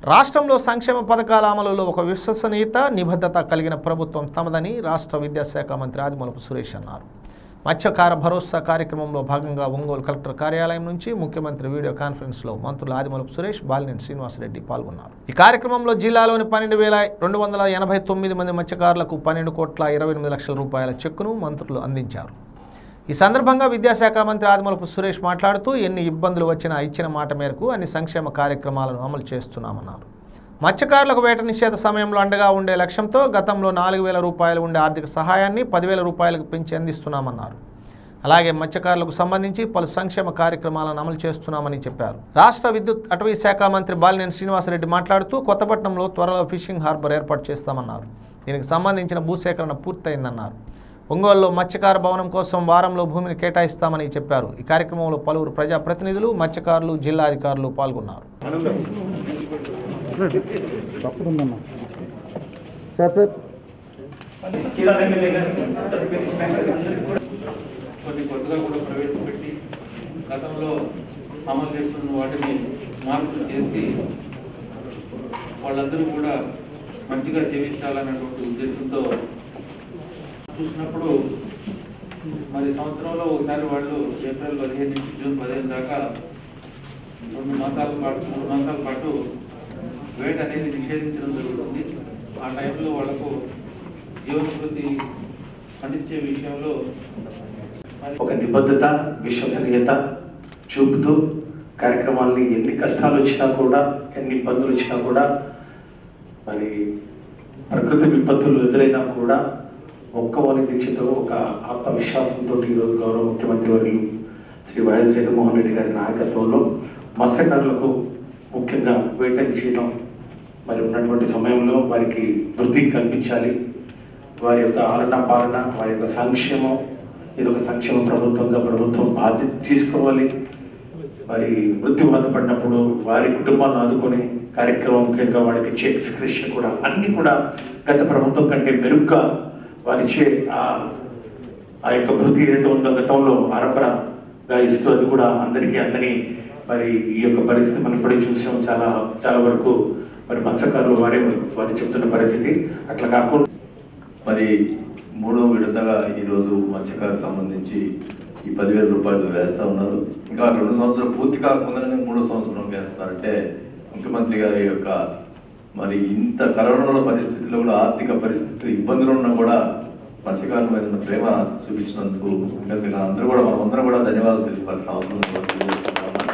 రాష్ట్రంలో సంక్షేమ పథకాల అమలులో ఒక విశ్వసనీయత నిబద్ధత కలిగిన ప్రభుత్వం తమదని రాష్ట్ర విద్యాశాఖ మంత్రి ఆదిమూలపు సురేష్ అన్నారు మత్స్యకార భరోసా కార్యక్రమంలో భాగంగా ఒంగోలు కలెక్టర్ కార్యాలయం నుంచి ముఖ్యమంత్రి వీడియో కాన్ఫరెన్స్లో మంత్రులు ఆదిమూలపు సురేష్ బాలినేని శ్రీనివాసరెడ్డి పాల్గొన్నారు ఈ కార్యక్రమంలో జిల్లాలోని పన్నెండు వేల రెండు వందల ఎనభై తొమ్మిది మంది మత్స్యకారులకు పన్నెండు కోట్ల ఇరవై ఎనిమిది లక్షల రూపాయల చెక్కును మంత్రులు అందించారు ఈ సందర్భంగా విద్యాశాఖ మంత్రి ఆదిమూలపు సురేష్ మాట్లాడుతూ ఎన్ని ఇబ్బందులు వచ్చినా ఇచ్చిన మాట మేరకు అన్ని సంక్షేమ కార్యక్రమాలను అమలు చేస్తున్నామన్నారు మత్స్యకారులకు వేట నిషేధ సమయంలో అండగా ఉండే లక్ష్యంతో గతంలో నాలుగు వేల రూపాయలు ఉండే ఆర్థిక సహాయాన్ని పదివేల రూపాయలకు పెంచి అందిస్తున్నామన్నారు అలాగే మత్స్యకారులకు సంబంధించి పలు సంక్షేమ కార్యక్రమాలను అమలు చేస్తున్నామని చెప్పారు రాష్ట్ర విద్యుత్ అటవీ శాఖ మంత్రి బాలినేని శ్రీనివాసరెడ్డి మాట్లాడుతూ కొత్తపట్నంలో త్వరలో ఫిషింగ్ హార్బర్ ఏర్పాటు చేస్తామన్నారు దీనికి సంబంధించిన భూసేకరణ పూర్తయిందన్నారు ఒంగోలులో మత్స్యకార భవనం కోసం వారంలో భూమిని కేటాయిస్తామని చెప్పారు ఈ కార్యక్రమంలో పలువురు ప్రజాప్రతినిధులు మత్స్యకారులు జిల్లా అధికారులు పాల్గొన్నారు తప్పకుందమ్మా సార్ సార్ చీరాల ఎమ్మెల్యే గారికి పిలిచిన అందరికీ కూడా కొన్ని కొత్తగా కూడా ప్రవేశపెట్టి గతంలో అమలు చేస్తున్న వాటిని మార్పులు చేసి వాళ్ళందరూ కూడా మంచిగా జీవించాలన్నటువంటి ఉద్దేశంతో చూసినప్పుడు మరి సంవత్సరంలో ఒకసారి వాళ్ళు ఏప్రిల్ పదిహేను నుంచి జూన్ పదిహేను దాకా రెండు మాసాల పాటు మూడు మాసాల పాటు వేట అనేది నిషేధించడం జరుగుతుంది ఆ టైంలో వాళ్ళకు జీవనశృతి పండించే విషయంలో మరి ఒక నిబద్ధత విశ్వసనీయత చూపుతూ కార్యక్రమాల్ని ఎన్ని కష్టాలు వచ్చినా కూడా ఎన్ని ఇబ్బందులు వచ్చినా కూడా మరి ప్రకృతి విపత్తులు ఎదురైనా కూడా ఒక్కవని దీక్షతో ఒక ఆత్మవిశ్వాసంతో ఈరోజు గౌరవ ముఖ్యమంత్రి వర్యులు శ్రీ వైఎస్ జగన్మోహన్ రెడ్డి గారి నాయకత్వంలో మత్స్యకారులకు ముఖ్యంగా వేట నిషేధం మరి ఉన్నటువంటి సమయంలో వారికి వృత్తి కల్పించాలి వారి యొక్క ఆలన పాలన వారి యొక్క సంక్షేమం ఇది ఒక సంక్షేమ ప్రభుత్వంగా ప్రభుత్వం బాధ్యత తీసుకోవాలి మరి మృత్యు బాధపడినప్పుడు వారి కుటుంబాలను ఆదుకునే కార్యక్రమం ముఖ్యంగా వారికి చెక్స్ కృషి కూడా అన్ని కూడా గత ప్రభుత్వం కంటే మెరుగ్గా వారిచ్చే ఆ ఆ యొక్క వృత్తి ఏదైతే ఉందో గతంలో అరపరగా ఇస్తూ అది కూడా అందరికీ అందని మరి ఈ యొక్క పరిస్థితి మనం ఇప్పుడే చూసాం చాలా చాలా వరకు మరి మత్స్యకారులు వారే వారి చెప్తున్న పరిస్థితి అట్లా కాకుండా మరి మూడో విడతగా ఈరోజు మత్స్యకారుకు సంబంధించి ఈ పదివేల రూపాయలు వేస్తా ఉన్నారు ఇంకా రెండు సంవత్సరాలు పూర్తి కాకముందనే మూడో సంవత్సరం వేస్తున్నారంటే ముఖ్యమంత్రి గారి యొక్క మరి ఇంత కరోనాల పరిస్థితుల్లో కూడా ఆర్థిక పరిస్థితులు ఇబ్బందులు ఉన్నా కూడా మత్స్యకారుల మీద ఉన్న ప్రేమ చూపించినందుకు ముఖ్యంగా అందరూ కూడా మనం అందరం కూడా ధన్యవాదాలు తెలియవలసిన అవసరం ఉంది కూడా తెలియజేస్తున్నాను.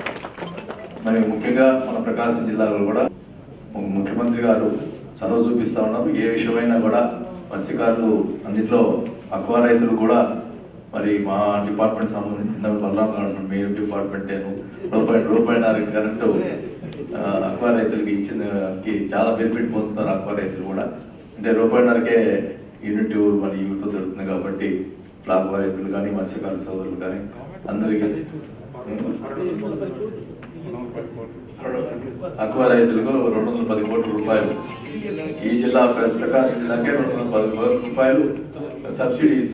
మరి ముఖ్యంగా మన ప్రకాశం జిల్లాలో కూడా ము- ముఖ్యమంత్రి గారు చొరవ చూపిస్తా ఉన్నారు ఏ విషయమైనా కూడా మత్స్యకారులు అన్నింటిలో అక్వా రైతులు కూడా మరి మా డిపార్ట్మెంట్ సంబంధించిన బలరాం గారు మీ డిపార్ట్మెంట్ నేను రూపాయి రూపాయిన్నర కరెంటు ఆ, అక్వా రైతులకి ఇచ్చిన కి చాలా బెనిఫిట్ పొందుతున్నారు అక్వా రైతులు కూడా అంటే రూపాయిన్నరకే యూనిట్ మరి యూనిట్ దొరుకుతుంది కాబట్టి ఇట్లా అక్వా రైతులు కానీ మత్స్యకారుల సోదరులు కానీ అందరికీ అక్వా రైతులకు రెండు వందల పది కోట్ల రూపాయలు ఈ జిల్లా ప్రకాశం జిల్లాకే రెండు వందల పది కోట్ల రూపాయలు సబ్సిడీ